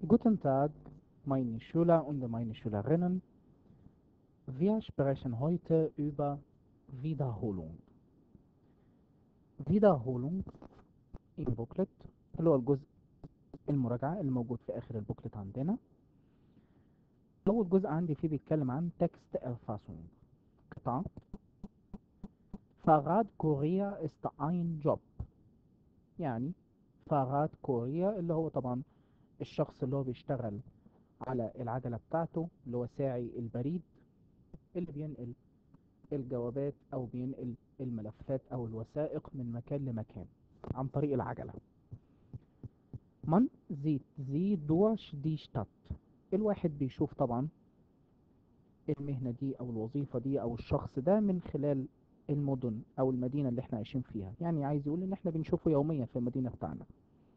Guten Tag, meine Schüler und meine Schülerinnen. Wir sprechen heute über Wiederholung. Wiederholung im بوكلت اللي هو الجزء المراجعة اللي موجود في آخر البوكلت عندنا. أول جزء عندي فيه بيتكلم عن تكست Erfassung. قطعة Fahrrad Kurier ist ein Job. يعني فاراد كوريا اللي هو طبعا الشخص اللي هو بيشتغل على العجلة بتاعته اللي هو ساعي البريد اللي بينقل الجوابات او بينقل الملفات او الوثائق من مكان لمكان عن طريق العجلة من زيت زي durch die Stadt الواحد بيشوف طبعا المهنة دي او الوظيفة دي او الشخص ده من خلال المدن او المدينة اللي احنا عايشين فيها يعني عايز يقول ان احنا بنشوفه يوميا في المدينة بتاعنا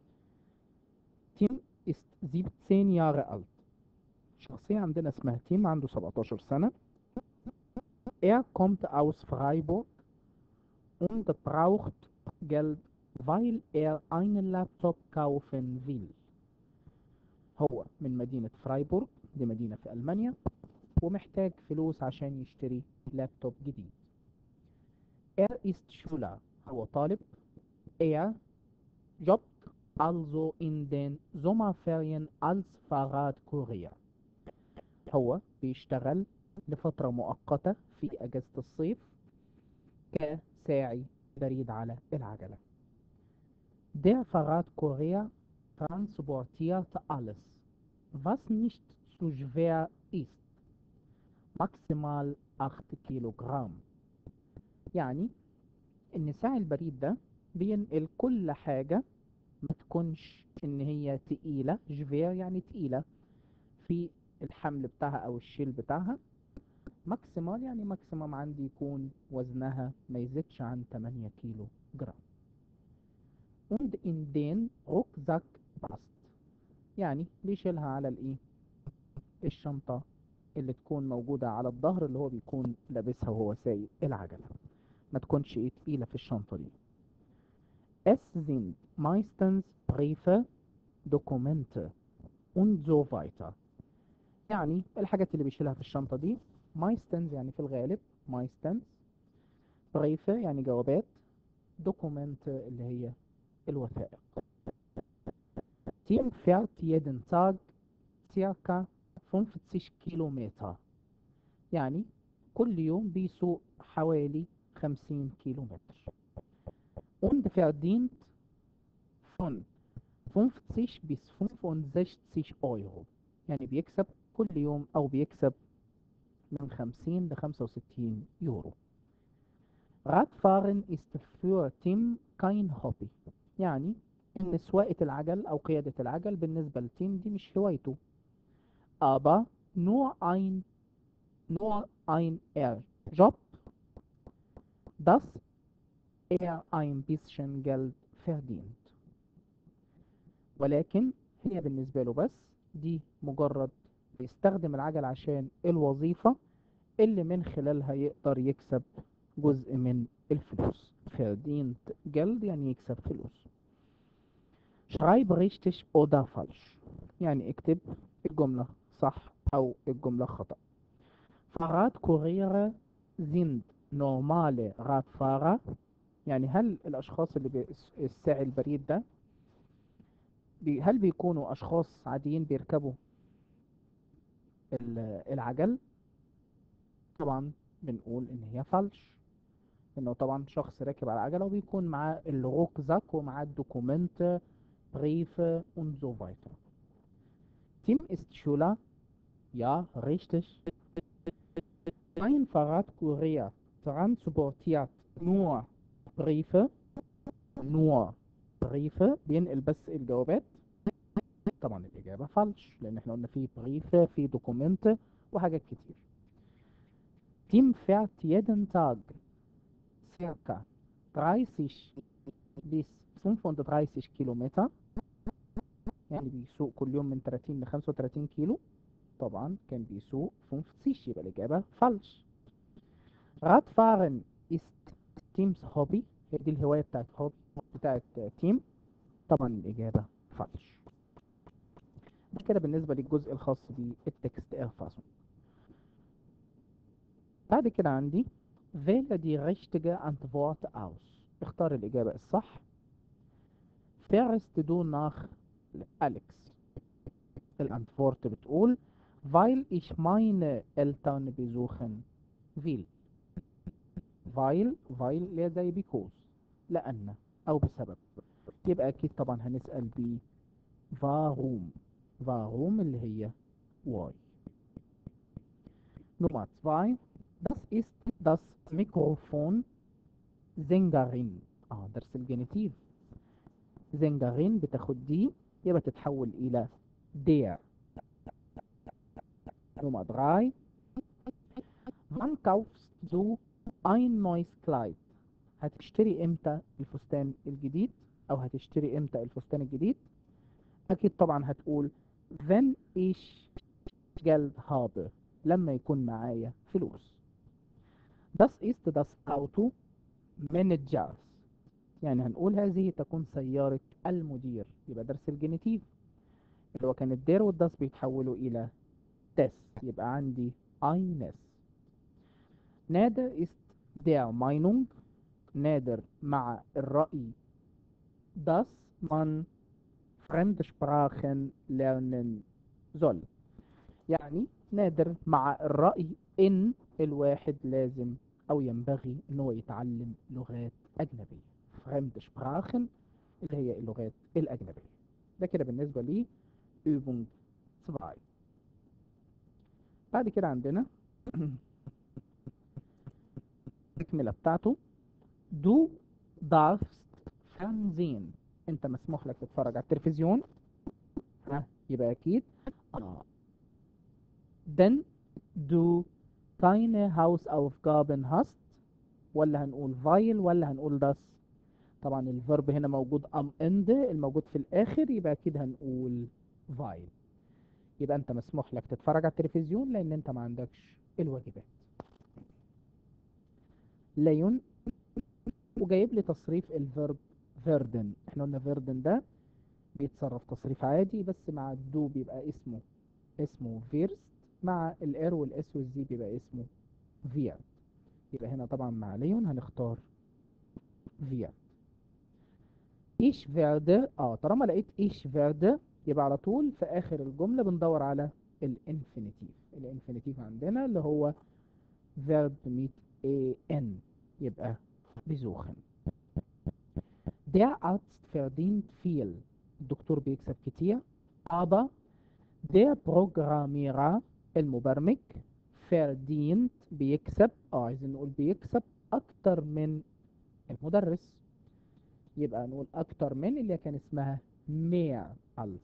تيم ist 17 Jahre alt شخصية عندنا اسمها تيم عنده 17 سنة Er kommt aus Freiburg und braucht Geld, weil er einen Laptop kaufen will. هو من مدينة فرايبورغ دي مدينة في ألمانيا ومحتاج فلوس عشان يشتري لابتوب جديد. Er ist Schüler هو طالب. Er jobbt also in den Sommerferien als Fahrradkurier. هو بيشتغل لفترة مؤقتة في أجازة الصيف كساعي بريد على العجلة. Der Fahrradkurier transportiert alles, was nicht zu schwer ist. Maximal 8 Kilogramm. يعني ان ساعي البريد ده بينقل كل حاجة ما تكونش ان هي تقيلة جفير يعني تقيلة في الحمل بتاعها او الشيل بتاعها ماكسيمال يعني ماكسيمم عندي يكون وزنها ما يزيدش عن 8 كيلو جرام und in den Rucksack passt يعني بيشيلها على الايه الشنطة اللي تكون موجودة على الظهر اللي هو بيكون لابسها وهو سايق العجلة ما تكونش ايه تقيلة في الشنطة دي Es sind meistens Briefe, Dokumente und so weiter يعني الحاجات اللي بيشيلها في الشنطة دي meistens يعني في الغالب meistens Briefe يعني جوابات Dokumente اللي هي الوثائق Team fährt jeden Tag circa 50 كيلومتر يعني كل يوم بيسوق حوالي 50 كيلومتر und verdient von 50 bis 65 Euro يعني بيكسب كل يوم أو بيكسب من 50 ل 65 يورو Radfahren ist für Tim kein Hobby يعني إن سواقة العجل أو قيادة العجل بالنسبة لتيم دي مش هوايته aber nur ein nur ein er Job dass er ein bisschen Geld verdient ولكن هي بالنسبة له بس دي مجرد بيستخدم العجل عشان الوظيفة اللي من خلالها يقدر يكسب جزء من الفلوس verdient Geld يعني يكسب فلوس schreib richtig oder falsch يعني اكتب الجملة صح أو الجملة خطأ Fahrradkuriere sind normale Radfahrer يعني هل الأشخاص اللي بي... الساعي البريد ده بي... هل بيكونوا أشخاص عاديين بيركبوا ال- العجل طبعا بنقول إن هي فالش إنه طبعا شخص راكب على العجلة وبيكون معاه الروكزاك ومعاه الدوكومنت Briefe und so weiter. Tim ist Schüler? Ja, richtig. Ein Fahrradkurier transportiert nur Briefe, nur Briefe بينقل بس الجوابات طبعا الإجابة فالش لأن احنا قلنا في بريفة في دوكومنت وحاجات كتير Tim fährt jeden Tag circa 30 bis 35 Kilometer يعني بيسوق كل يوم من 30 ل 35 كيلو طبعا كان بيسوق 50 يبقى الإجابة فالش Radfahren ist Tims Hobby هي دي الهواية بتاعت هوبي بتاعت تيم طبعا الإجابة فالش كده بالنسبة للجزء الخاص بالتكست ايرفاسون بعد كده عندي wähle die richtige Antwort aus اختار الإجابة الصح فيرست du nach أليكس الأنتورت بتقول weil ich meine Eltern besuchen will weil weil اللي هي زي because لأن أو بسبب يبقى أكيد طبعا هنسأل ب warum warum اللي هي why Nummer 2 das ist das Mikrofon Sängerin اه درس الجنتيف Sängerin بتاخد دي يبقى تتحول إلى der Nummer 3 Wann kaufst du ein neues Kleid هتشتري امتى الفستان الجديد او هتشتري امتى الفستان الجديد اكيد طبعا هتقول wenn ich Geld habe لما يكون معايا فلوس das ist das Auto Managers يعني هنقول هذه تكون سيارة المدير يبقى درس الجنتيف اللي هو كان الدير والداس بيتحولوا إلى تس يبقى عندي اينس نادر ist der Meinung نادر مع الرأي dass man Fremdsprachen lernen soll يعني نادر مع الرأي إن الواحد لازم أو ينبغي إن هو يتعلم لغات أجنبية Fremdsprachen اللي هي اللغات الأجنبية ده كده بالنسبة لي Übung 2 بعد كده عندنا التكملة بتاعته Du darfst Fernsehen انت مسموح لك تتفرج على التلفزيون ها يبقى اكيد اه denn du deine Hausaufgaben hast ولا هنقول weil ولا هنقول das طبعا الفيرب هنا موجود am Ende الموجود في الاخر يبقى اكيد هنقول weil يبقى انت مسموح لك تتفرج على التلفزيون لان انت ما عندكش الواجبات ليون وجايب لي تصريف الفيرب فيردن احنا قلنا فيردن ده بيتصرف تصريف عادي بس مع الدو بيبقى اسمه اسمه فيرست مع الار والاس والزي بيبقى اسمه فيرد يبقى هنا طبعا مع ليون هنختار فيرد ايش فيرد اه طالما لقيت ايش فيرد يبقى على طول في اخر الجملة بندور على الانفينيتيف الانفينيتيف عندنا اللي هو فيرب ميت اي ان يبقى besuchen. Der Arzt verdient viel. الدكتور بيكسب كتير. Aber der Programmierer المبرمج verdient بيكسب اه عايزين نقول بيكسب أكتر من المدرس. يبقى نقول أكتر من اللي كان اسمها mehr als.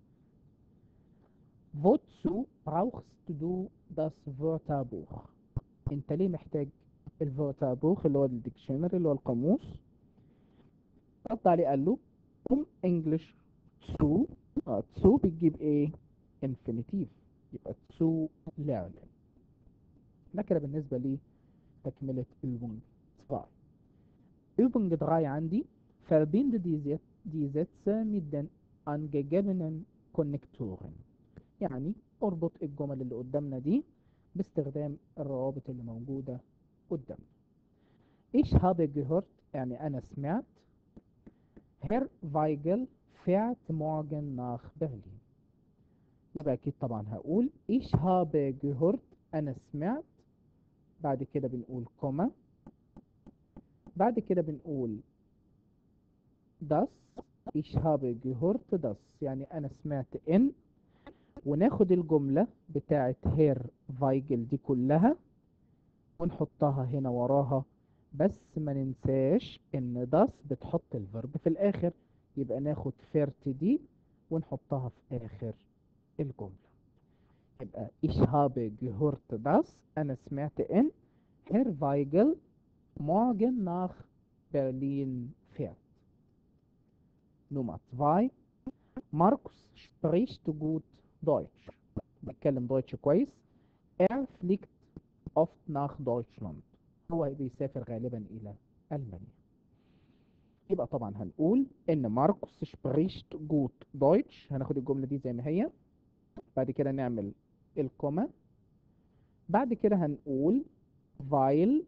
Wozu brauchst du das Wörterbuch? انت ليه محتاج الفوتابوخ اللي هو الديكشنري اللي هو القاموس رد عليه قال له ام انجلش تو اه تو بتجيب ايه انفينيتيف يبقى تو ليرنينج ده كده بالنسبه لي تكمله البونج 2 Übung 3 عندي verbinde die, die Sätze mit den angegebenen Konnektoren يعني اربط الجمل اللي قدامنا دي باستخدام الروابط اللي موجودة قدامنا Ich habe gehört يعني أنا سمعت Herr Weigel fährt morgen nach Berlin يبقى أكيد طبعا هقول Ich habe gehört أنا سمعت بعد كده بنقول كوما بعد كده بنقول das Ich habe gehört das يعني أنا سمعت إن وناخد الجملة بتاعت هير فايجل دي كلها ونحطها هنا وراها بس ما ننساش ان داس بتحط الفرب في الاخر يبقى ناخد فيرت دي ونحطها في اخر الجملة يبقى ich habe gehört das انا سمعت ان هير فايجل morgen nach Berlin fährt Nummer 2 Markus spricht gut Deutsch بيتكلم دويتش كويس er fliegt oft nach Deutschland هو بيسافر غالبا إلى ألمانيا يبقى طبعا هنقول إن ماركوس spricht gut Deutsch هناخد الجملة دي زي ما هي بعد كده نعمل الكوما بعد كده هنقول فايل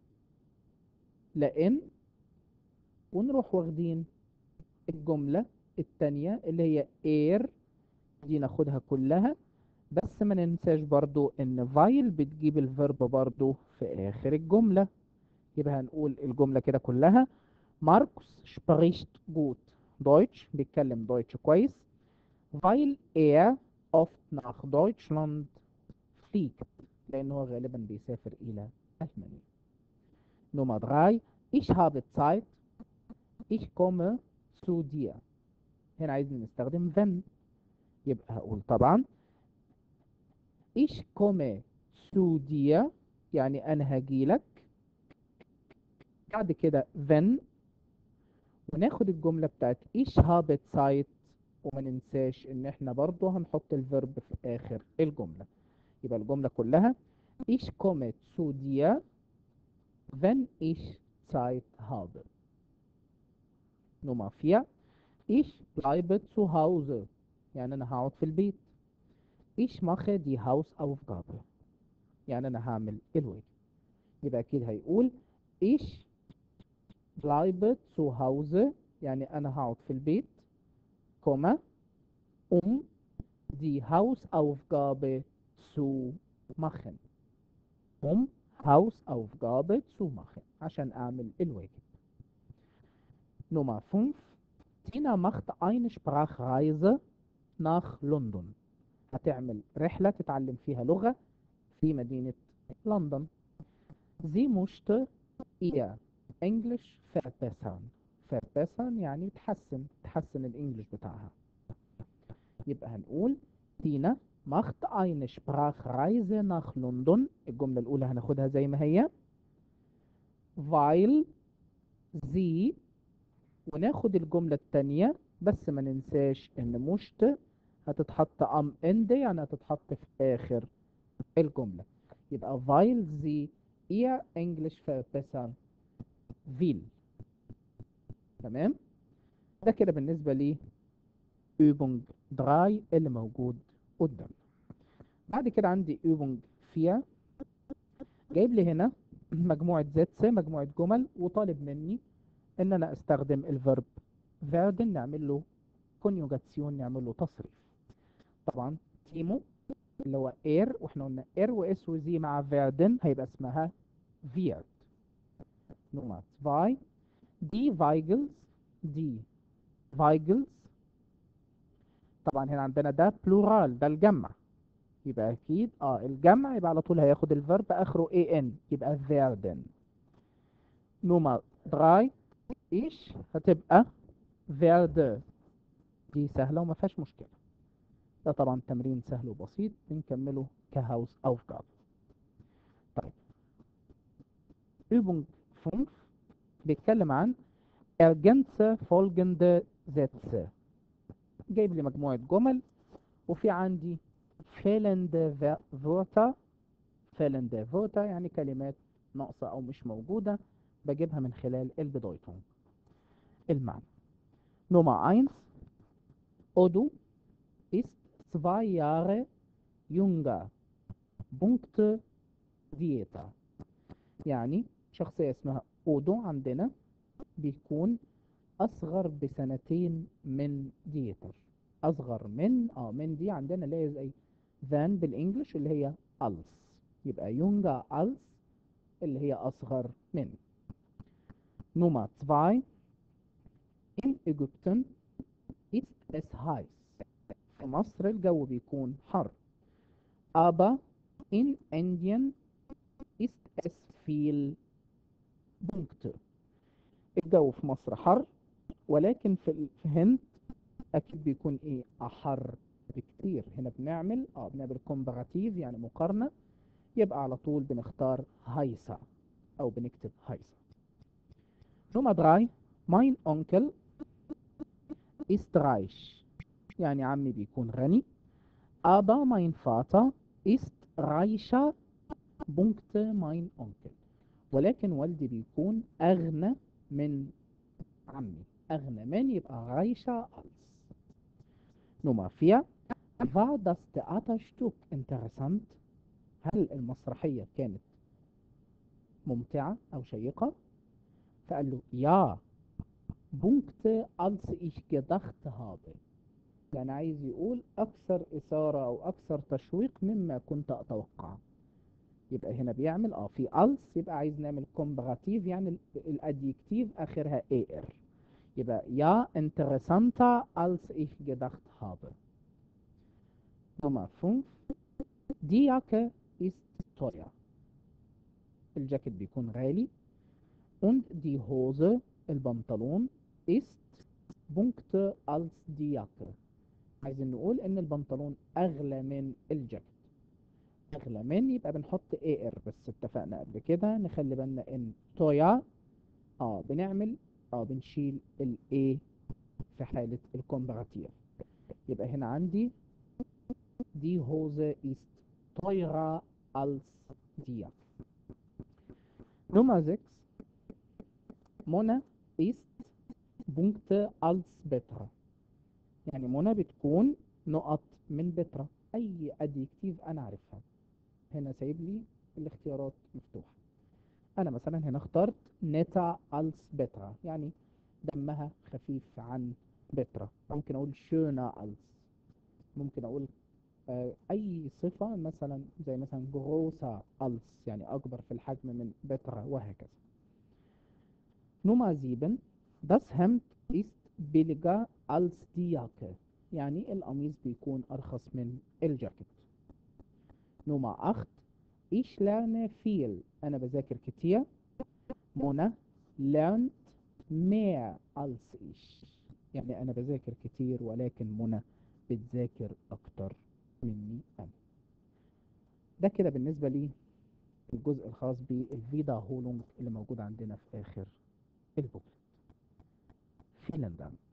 لان ونروح واخدين الجملة التانية اللي هي air دي ناخدها كلها بس ما ننساش برضو ان فايل بتجيب الفيرب برضو في اخر الجملة يبقى هنقول الجملة كده كلها ماركوس spricht gut Deutsch بيتكلم دويتش كويس weil er oft nach Deutschland fliegt لأنه هو غالبا بيسافر إلى ألمانيا Nummer 3 ich habe Zeit ich komme zu dir هنا عايزين نستخدم wenn يبقى هقول طبعا ich komme zu dir يعني أنا هجيلك بعد كده wenn وناخد الجملة بتاعت ich habe Zeit وما ننساش ان احنا برضو هنحط الفيرب في اخر الجملة يبقى الجملة كلها ich komme zu dir wenn ich Zeit habe Nummer 4 ich bleibe zu Hause يعني انا هقعد في البيت ich mache die Hausaufgabe يعني انا هعمل الواجب يبقى اكيد هيقول ich bleibe zu Hause يعني انا هقعد في البيت Komma, um die Hausaufgabe zu machen. Um Hausaufgabe zu machen. عشان أعمل الواجب. Nummer 5. Tina macht eine Sprachreise nach London. هتعمل رحلة تتعلم فيها لغة في مدينة لندن. Sie möchte ihr Englisch verbessern. verbessern يعني تحسن تحسن الانجليش بتاعها يبقى هنقول تينا macht eine Sprachreise nach London الجملة الأولى هناخدها زي ما هي weil sie وناخد الجملة التانية بس ما ننساش ان مشت هتتحط ام اند يعني هتتحط في آخر الجملة يبقى weil sie ihr Englisch verbessern will تمام ده كده بالنسبة لي Übung 3 اللي موجود قدام بعد كده عندي Übung 4 جايب لي هنا مجموعة زيتس مجموعة جمل وطالب مني ان انا استخدم الفيرب werden نعمل له كونيوجاتيون نعمل له تصريف طبعا تيمو اللي هو اير واحنا قلنا اير واس وزي مع werden هيبقى اسمها wird نمرة 2 دي فايجلز دي فايجلز طبعا هنا عندنا ده بلورال ده الجمع يبقى اكيد اه الجمع يبقى على طول هياخد الفيرب اخره اي ان يبقى werden نمرة 3 ايش هتبقى werde دي سهلة وما فيهاش مشكلة ده طبعا تمرين سهل وبسيط بنكمله كهاوس أوفجاب طيب Übung 5 بيتكلم عن ergänze folgende Sätze جايب لي مجموعة جمل وفي عندي fehlende Wörter fehlende Wörter يعني كلمات ناقصة أو مش موجودة بجيبها من خلال البدايتون المعنى Nummer 1 Odu ist zwei Jahre jünger Punkte Dieta يعني شخصية اسمها أودو عندنا بيكون أصغر بسنتين من ديتر أصغر من اه من دي عندنا اللي هي زي ذان بالإنجلش اللي هي ألس يبقى يونجا ألس اللي هي أصغر من نمرة 2 In Ägypten ist es heiß. في مصر الجو بيكون حر. Aber in Indien ist es viel Punkte. الجو في مصر حر ولكن في الهند اكيد بيكون ايه احر بكتير هنا بنعمل اه بنعمل كومباراتيف يعني مقارنة يبقى على طول بنختار هايسا او بنكتب هايسا نمرة 3 mein Onkel ist reich يعني عمي بيكون غني aber mein Vater ist reicher Punkte mein Onkel ولكن والدي بيكون أغنى من عمي أغنى من يبقى reicher als Nummer 4 War das Theaterstück interessant? هل المسرحية كانت ممتعة أو شيقة؟ فقال له Ja, Punkte als ich gedacht habe. يعني عايز يقول أكثر إثارة أو أكثر تشويق مما كنت أتوقع. يبقى هنا بيعمل اه في als يبقى عايز نعمل كومبراتيف يعني ال- الادجكتيف اخرها er يبقى ja interessanter als ich gedacht habe Nummer 5 Die Jacke ist teuer الجاكيت بيكون غالي und die Hose البنطلون ist Punkte als die Jacke عايزين نقول ان البنطلون اغلى من الجاكيت اغلى من يبقى بنحط اي ار بس اتفقنا قبل كده نخلي بالنا ان تويا اه بنعمل اه بنشيل الاي في حالة الكومبراتيف يبقى هنا عندي دي هوزه ist teurer als die Nummer 6 منى ist Punkte als betra يعني منى بتكون نقط من بترا اي ادجكتيف انا عارفها هنا سايب لي الاختيارات مفتوحة انا مثلا هنا اخترت نتا als بترا يعني دمها خفيف عن بترا ممكن اقول شونا als ممكن اقول آه، اي صفة مثلا زي مثلا جروسا als يعني اكبر في الحجم من بترا وهكذا Nummer 7 Das Hemd ist billiger als die Jacke يعني القميص بيكون أرخص من الجاكيت Nummer 8 Ich lerne viel أنا بذاكر كتير منى lernt mehr als ich يعني أنا بذاكر كتير ولكن منى بتذاكر أكتر مني أنا ده كده بالنسبة لي الجزء الخاص بالفيدا هولونج اللي موجود عندنا في آخر البوكلت Vielen Dank.